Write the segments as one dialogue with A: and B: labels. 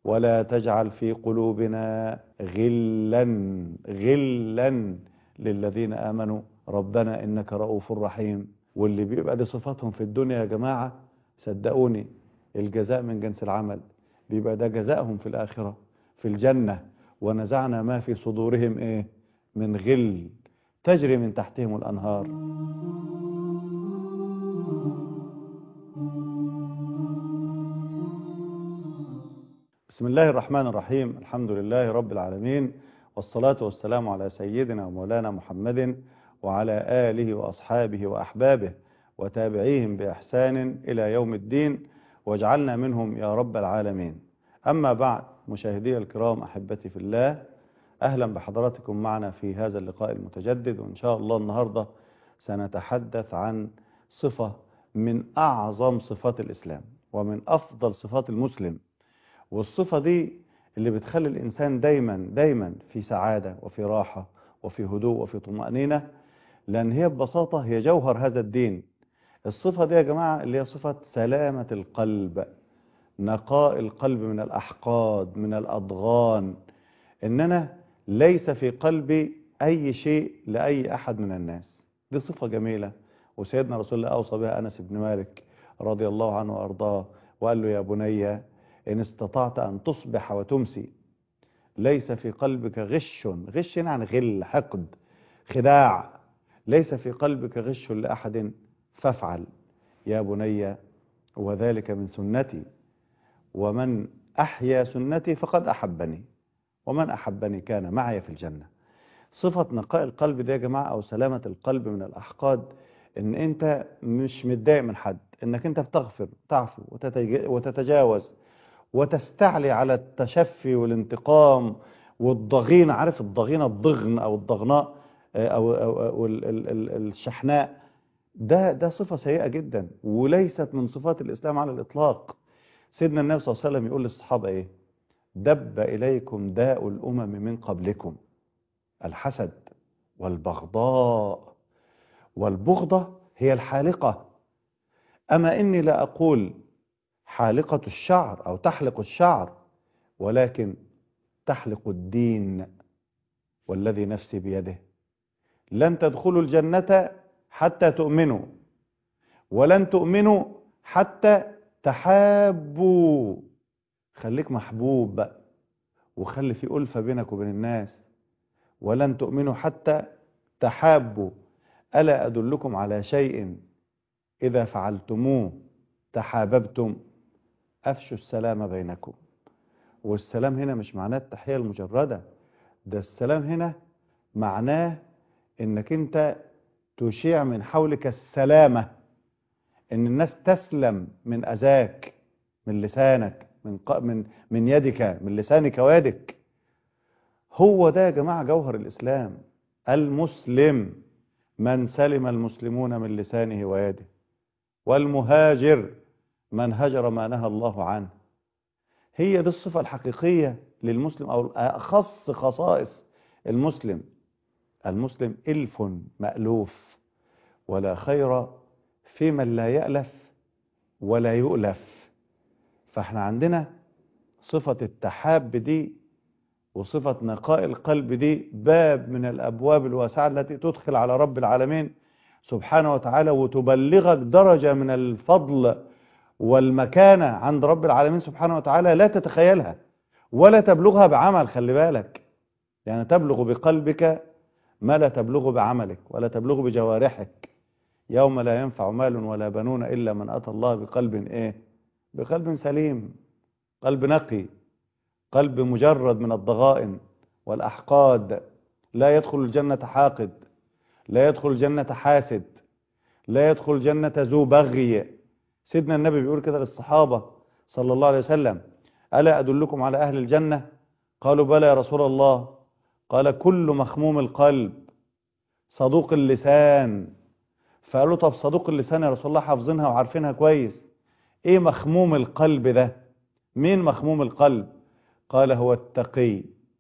A: ولا تجعل في قلوبنا غلا غلا للذين آمنوا ربنا إنك رؤوف رحيم واللي بيبقى دي صفاتهم في الدنيا يا جماعة صدقوني الجزاء من جنس العمل بيبقى ده جزاءهم في الآخرة في الجنة ونزعنا ما في صدورهم إيه من غل تجري من تحتهم الأنهار بسم الله الرحمن الرحيم الحمد لله رب العالمين والصلاة والسلام على سيدنا ومولانا محمد وعلى آله وأصحابه وأحبابه وتابعيهم بإحسان إلى يوم الدين واجعلنا منهم يا رب العالمين أما بعد مشاهدي الكرام أحبتي في الله أهلا بحضراتكم معنا في هذا اللقاء المتجدد وإن شاء الله النهاردة سنتحدث عن صفة من أعظم صفات الإسلام ومن أفضل صفات المسلم والصفة دي اللي بتخلي الإنسان دايما دايما في سعادة وفي راحة وفي هدوء وفي طمأنينة لأن هي ببساطة هي جوهر هذا الدين الصفة دي يا جماعة اللي هي صفة سلامة القلب نقاء القلب من الأحقاد من الأضغان إن أنا ليس في قلبي أي شيء لأي أحد من الناس دي صفة جميلة وسيدنا رسول الله أوصى بها أنس بن مالك رضي الله عنه وأرضاه وقال له يا بني إن استطعت أن تصبح وتمسي ليس في قلبك غش غش يعني غل حقد خداع ليس في قلبك غش لأحد فافعل يا بني وذلك من سنتي ومن أحيا سنتي فقد أحبني ومن أحبني كان معي في الجنة صفة نقاء القلب دي يا جماعة أو سلامة القلب من الأحقاد إن أنت مش متضايق من حد إنك أنت بتغفر تعفو وتتجاوز وتستعلي على التشفي والانتقام والضغينة عارف الضغينة الضغن أو الضغناء أو, أو, أو الشحناء ده ده صفة سيئة جدا وليست من صفات الإسلام على الإطلاق سيدنا النبي صلى الله عليه وسلم يقول للصحابة إيه دب إليكم داء الأمم من قبلكم الحسد والبغضاء والبغضة هي الحالقة أما إني لا أقول حالقة الشعر أو تحلق الشعر ولكن تحلق الدين والذي نفسي بيده لن تدخلوا الجنة حتى تؤمنوا ولن تؤمنوا حتى تحابوا خليك محبوب بقى وخلي في ألفة بينك وبين الناس ولن تؤمنوا حتى تحابوا ألا أدلكم على شيء إذا فعلتموه تحاببتم أفشوا السلام بينكم والسلام هنا مش معناه التحية المجردة ده السلام هنا معناه انك انت تشيع من حولك السلامة ان الناس تسلم من اذاك من لسانك من من من يدك من لسانك ويدك هو ده يا جماعة جوهر الاسلام المسلم من سلم المسلمون من لسانه ويده والمهاجر من هجر ما نهى الله عنه هي دي الصفة الحقيقية للمسلم أو أخص خصائص المسلم المسلم إلف مألوف ولا خير في من لا يألف ولا يؤلف فاحنا عندنا صفة التحاب دي وصفة نقاء القلب دي باب من الأبواب الواسعة التي تدخل على رب العالمين سبحانه وتعالى وتبلغك درجة من الفضل والمكانة عند رب العالمين سبحانه وتعالى لا تتخيلها ولا تبلغها بعمل خلي بالك يعني تبلغ بقلبك ما لا تبلغ بعملك ولا تبلغ بجوارحك يوم لا ينفع مال ولا بنون إلا من أتى الله بقلب إيه بقلب سليم قلب نقي قلب مجرد من الضغائن والأحقاد لا يدخل الجنة حاقد لا يدخل الجنة حاسد لا يدخل الجنة ذو بغي سيدنا النبي بيقول كده للصحابة صلى الله عليه وسلم ألا أدلكم على أهل الجنة قالوا بلى يا رسول الله قال كل مخموم القلب صدوق اللسان فقالوا طب صدوق اللسان يا رسول الله حافظينها وعارفينها كويس ايه مخموم القلب ده مين مخموم القلب قال هو التقي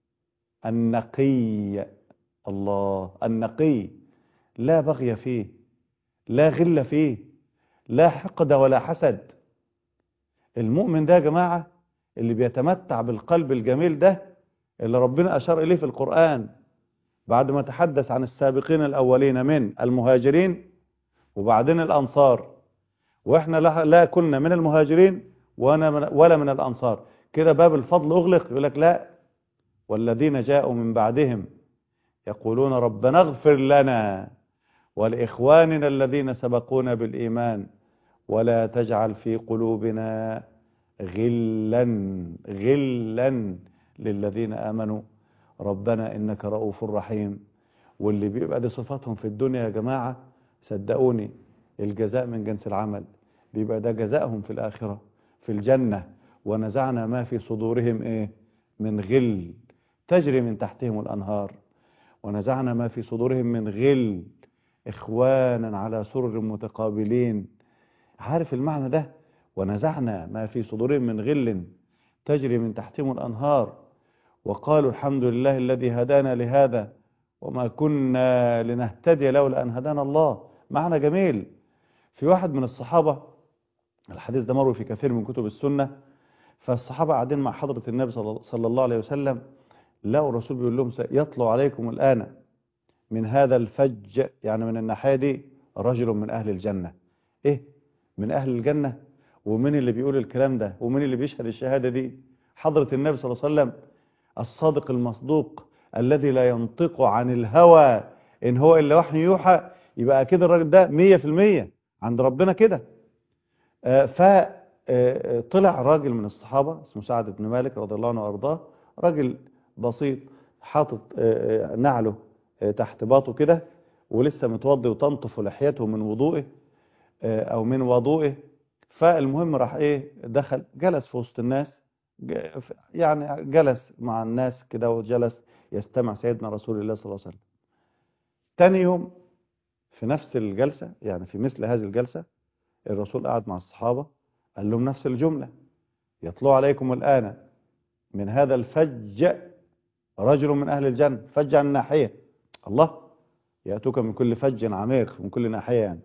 A: النقي الله النقي لا بغي فيه لا غل فيه لا حقد ولا حسد المؤمن ده يا جماعة اللي بيتمتع بالقلب الجميل ده اللي ربنا أشار إليه في القرآن بعد ما تحدث عن السابقين الأولين من المهاجرين وبعدين الأنصار وإحنا لا, لا كنا من المهاجرين ولا من الأنصار كده باب الفضل أغلق يقول لك لا والذين جاءوا من بعدهم يقولون ربنا اغفر لنا ولإخواننا الذين سبقونا بالإيمان ولا تجعل في قلوبنا غلا غلا للذين آمنوا ربنا إنك رؤوف رحيم واللي بيبقى دي صفاتهم في الدنيا يا جماعة صدقوني الجزاء من جنس العمل بيبقى ده جزاءهم في الآخرة في الجنة ونزعنا ما في صدورهم إيه من غل تجري من تحتهم الأنهار ونزعنا ما في صدورهم من غل إخوانا على سرر متقابلين عارف المعنى ده ونزعنا ما في صدورهم من غل تجري من تحتهم الأنهار وقالوا الحمد لله الذي هدانا لهذا وما كنا لنهتدي لولا أن هدانا الله معنى جميل في واحد من الصحابة الحديث ده مروي في كثير من كتب السنة فالصحابة قاعدين مع حضرة النبي صلى الله عليه وسلم لقوا الرسول بيقول لهم يطلع عليكم الآن من هذا الفج يعني من الناحية دي رجل من أهل الجنة إيه من أهل الجنة ومن اللي بيقول الكلام ده ومن اللي بيشهد الشهادة دي حضرة النبي صلى الله عليه وسلم الصادق المصدوق الذي لا ينطق عن الهوى إن هو إلا وحي يوحى يبقى أكيد الراجل ده مية في المية عند ربنا كده فطلع راجل من الصحابة اسمه سعد بن مالك رضي الله عنه وأرضاه راجل بسيط حاطط نعله تحت باطه كده ولسه متوضي وتنطف لحيته من وضوئه او من وضوئه فالمهم راح ايه دخل جلس في وسط الناس يعني جلس مع الناس كده وجلس يستمع سيدنا رسول الله صلى الله عليه وسلم تاني يوم في نفس الجلسة يعني في مثل هذه الجلسة الرسول قعد مع الصحابة قال لهم نفس الجملة يطلع عليكم الآن من هذا الفج رجل من أهل الجنة فج عن ناحية الله يأتوك من كل فج عميق من كل ناحية يعني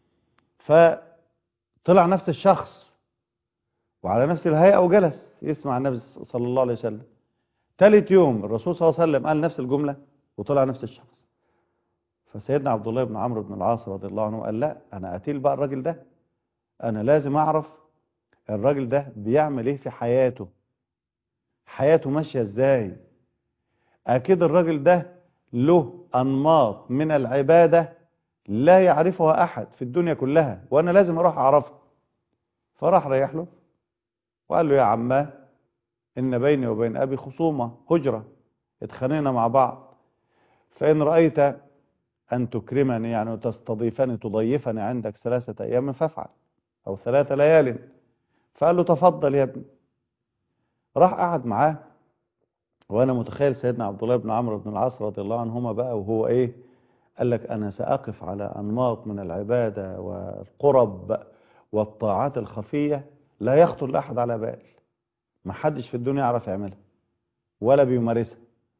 A: فطلع نفس الشخص وعلى نفس الهيئة وجلس يسمع النبي صلى الله عليه وسلم ثالث يوم الرسول صلى الله عليه وسلم قال نفس الجملة وطلع نفس الشخص فسيدنا عبد الله بن عمرو بن العاص رضي الله عنه قال لا أنا أتيل بقى الراجل ده أنا لازم أعرف الراجل ده بيعمل إيه في حياته حياته ماشية إزاي أكيد الراجل ده له أنماط من العبادة لا يعرفها أحد في الدنيا كلها وأنا لازم أروح أعرفها فراح ريح له وقال له يا عماه إن بيني وبين أبي خصومة هجرة اتخانقنا مع بعض فإن رأيت أن تكرمني يعني تستضيفني تضيفني عندك ثلاثة أيام فافعل أو ثلاثة ليال فقال له تفضل يا ابني راح قعد معاه وانا متخيل سيدنا عبد الله بن عمرو بن العاص رضي الله عنهما بقى وهو ايه قال لك انا ساقف على انماط من العباده والقرب والطاعات الخفيه لا يخطر لاحد على بال ما حدش في الدنيا يعرف يعملها ولا بيمارسها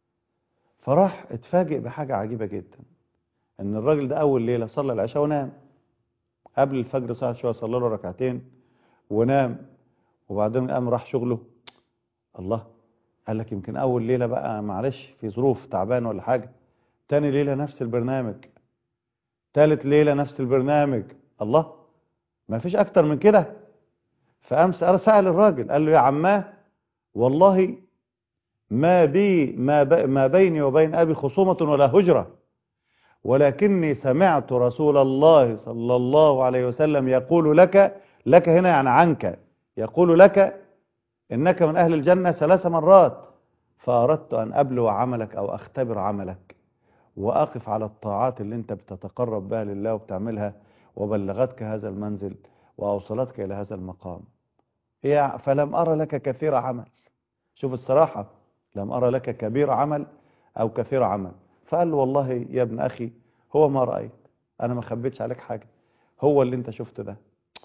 A: فراح اتفاجئ بحاجه عجيبه جدا ان الراجل ده اول ليله صلى العشاء ونام قبل الفجر ساعه شويه صلى له ركعتين ونام وبعدين قام راح شغله الله قال لك يمكن اول ليله بقى معلش في ظروف تعبان ولا حاجه تاني ليله نفس البرنامج تالت ليله نفس البرنامج الله ما فيش اكتر من كده فقام سال الراجل قال له يا عماه والله ما بي ما, بي ما بيني وبين ابي خصومه ولا هجره ولكني سمعت رسول الله صلى الله عليه وسلم يقول لك لك هنا يعني عنك يقول لك إنك من أهل الجنة ثلاث مرات فأردت أن أبلو عملك أو أختبر عملك وأقف على الطاعات اللي أنت بتتقرب بها لله وبتعملها وبلغتك هذا المنزل وأوصلتك إلى هذا المقام هي فلم أرى لك كثير عمل شوف الصراحة لم أرى لك كبير عمل أو كثير عمل فقال له والله يا ابن أخي هو ما رأيت أنا ما خبيتش عليك حاجة هو اللي أنت شفته ده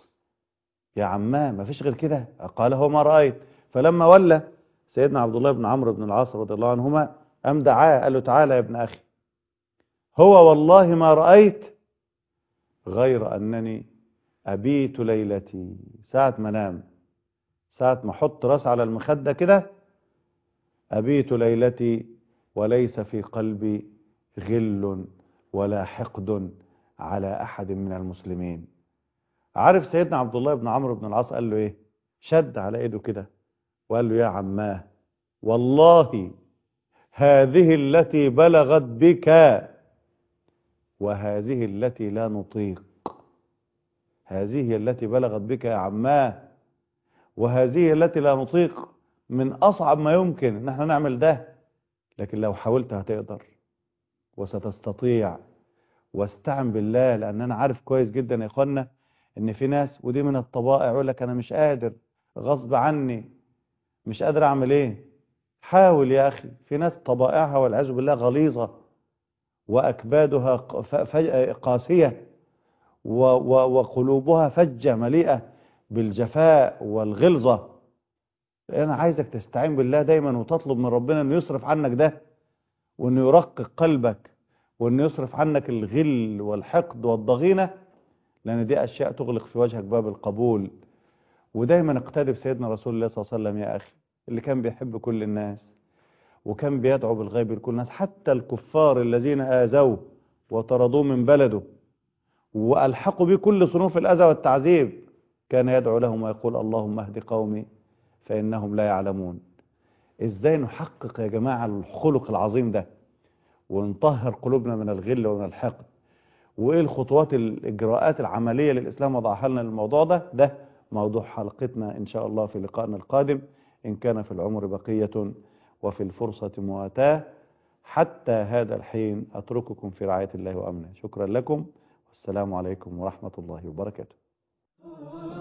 A: يا عماه ما فيش غير كده قال هو ما رأيت فلما ولى سيدنا عبد الله بن عمرو بن العاص رضي الله عنهما قام دعاه قال له تعالى يا ابن أخي هو والله ما رأيت غير أنني أبيت ليلتي ساعة ما نام ساعة ما احط راس على المخدة كده أبيت ليلتي وليس في قلبي غل ولا حقد على أحد من المسلمين عارف سيدنا عبد الله بن عمرو بن العاص قال له ايه شد على ايده كده وقال له يا عماه والله هذه التي بلغت بك وهذه التي لا نطيق هذه التي بلغت بك يا عماه وهذه التي لا نطيق من أصعب ما يمكن ان احنا نعمل ده لكن لو حاولت هتقدر وستستطيع واستعن بالله لأن أنا عارف كويس جدا يا إخوانا إن في ناس ودي من الطبائع يقول لك أنا مش قادر غصب عني مش قادر أعمل إيه حاول يا أخي في ناس طبائعها والعياذ بالله غليظة وأكبادها قاسية وقلوبها فجة مليئة بالجفاء والغلظة أنا عايزك تستعين بالله دايما وتطلب من ربنا أنه يصرف عنك ده وأنه يرقق قلبك وأنه يصرف عنك الغل والحقد والضغينة لأن دي أشياء تغلق في وجهك باب القبول ودايما اقتدي بسيدنا رسول الله صلى الله عليه وسلم يا أخي اللي كان بيحب كل الناس وكان بيدعو بالغيب لكل الناس حتى الكفار الذين آذوه وطردوه من بلده وألحقوا به كل صنوف الأذى والتعذيب كان يدعو لهم ويقول اللهم اهد قومي فإنهم لا يعلمون إزاي نحقق يا جماعة الخلق العظيم ده ونطهر قلوبنا من الغل ومن الحقد وإيه الخطوات الإجراءات العملية للإسلام وضعها لنا الموضوع ده ده موضوع حلقتنا إن شاء الله في لقائنا القادم إن كان في العمر بقية وفي الفرصة مواتاه حتى هذا الحين أترككم في رعاية الله وأمنه شكرا لكم والسلام عليكم ورحمة الله وبركاته